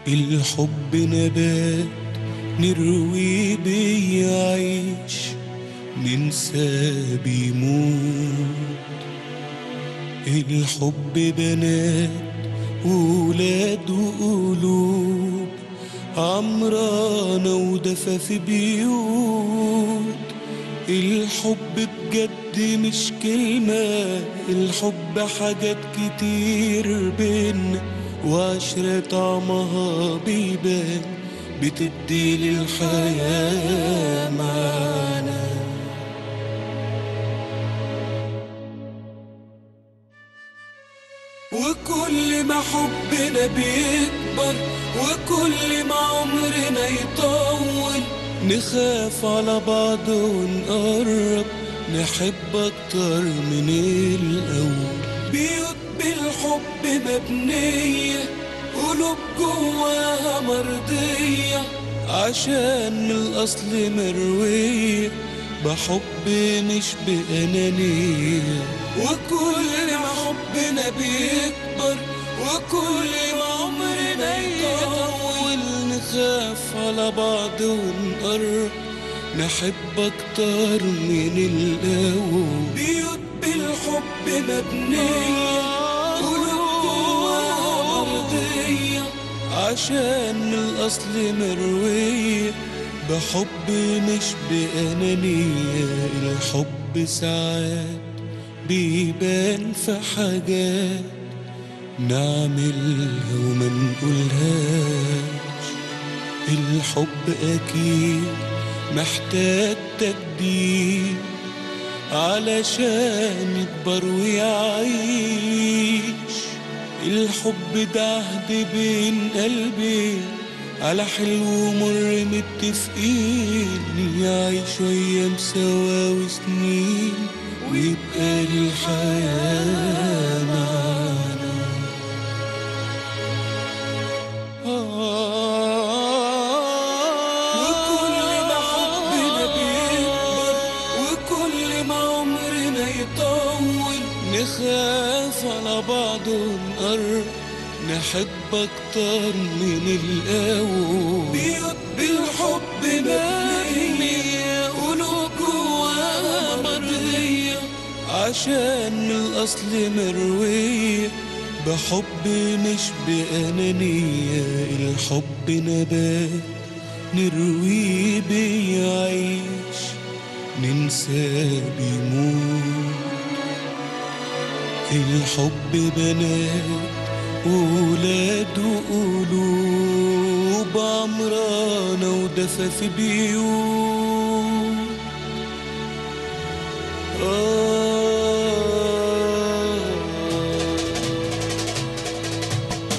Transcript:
الحب نبات نروي بيعيش ننسى بيموت الحب بنات ولاد وقلوب عمرانة ودفى في بيوت الحب بجد مش كلمة الحب حاجات كتير بينا وعشرة طعمها بيبان بتدي للحياة معانا وكل ما حبنا بيكبر وكل ما عمرنا يطول نخاف على بعض ونقرب نحب أكتر من الأول بيوت بالحب مبنية قلوب جواها مرضية عشان من الأصل مروية بحب مش بأنانية وكل ما حبنا بيكبر وكل ما عمرنا يطول نخاف على بعض ونقرب نحب أكتر من الأول بيوت بالحب مبنية قلوب جواها مرضية عشان من الأصل مروية بحب مش بأنانية الحب ساعات بيبان في حاجات نعملها وما نقولهاش الحب أكيد محتاج تجديد علشان يكبر ويعيش الحب ده عهد بين قلبين على حلو ومر متفقين يعيش أيام سوا وسنين ويبقى للحياة معانا وكل ما حبنا بيكبر وكل ما عمرنا يطول نخاف على بعض ونقرب نحب أكتر من الأول بيوت بالحب مبنية قلوب جواها مرضية عشان من الأصل مروية بحب مش بأنانية الحب نبات نروي بيعيش ننسى بيموت الحب بنات ولاد وقلوب عمرانة ودفى في بيوت آه